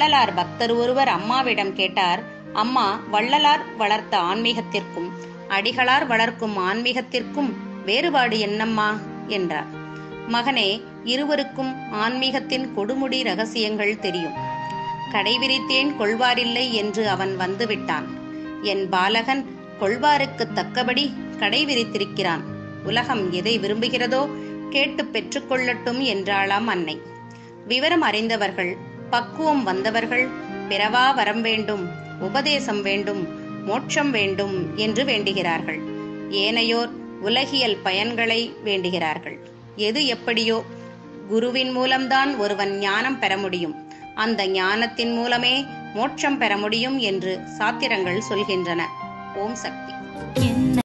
வள்ளலார் பக்தர் ஒருவர் அம்மாவிடம் கேட்டார் அம்மா வள்ளலார் வளர்த்த ஆன்மீகத்திற்கும் அடிகளார் வளர்க்கும் ஆன்மீகத்திற்கும் வேறுபாடு என்னம்மா என்றார் மகனே இருவருக்கும் ஆன்மீகத்தின் கொடுமுடி ரகசியங்கள் தெரியும் கடைவிரித்தேன் கொள்வாரில்லை என்று அவன் வந்துவிட்டான் என் பாலகன் கொள்வாருக்கு தக்கபடி கடைவிரித்திருக்கிறான் உலகம் எதை விரும்புகிறதோ கேட்டு பெற்றுக்கொள்ளட்டும் என்றாளாம் அன்னை விவரம் அறிந்தவர்கள் பக்குவம் வந்தவர்கள் பிறவா வரம் வேண்டும் உபதேசம் வேண்டும் மோட்சம் வேண்டும் என்று வேண்டுகிறார்கள் ஏனையோர் உலகியல் பயன்களை வேண்டுகிறார்கள் எது எப்படியோ குருவின் மூலம்தான் ஒருவன் ஞானம் பெற முடியும் அந்த ஞானத்தின் மூலமே மோட்சம் பெற முடியும் என்று சாத்திரங்கள் சொல்கின்றன ஓம் சக்தி என்ன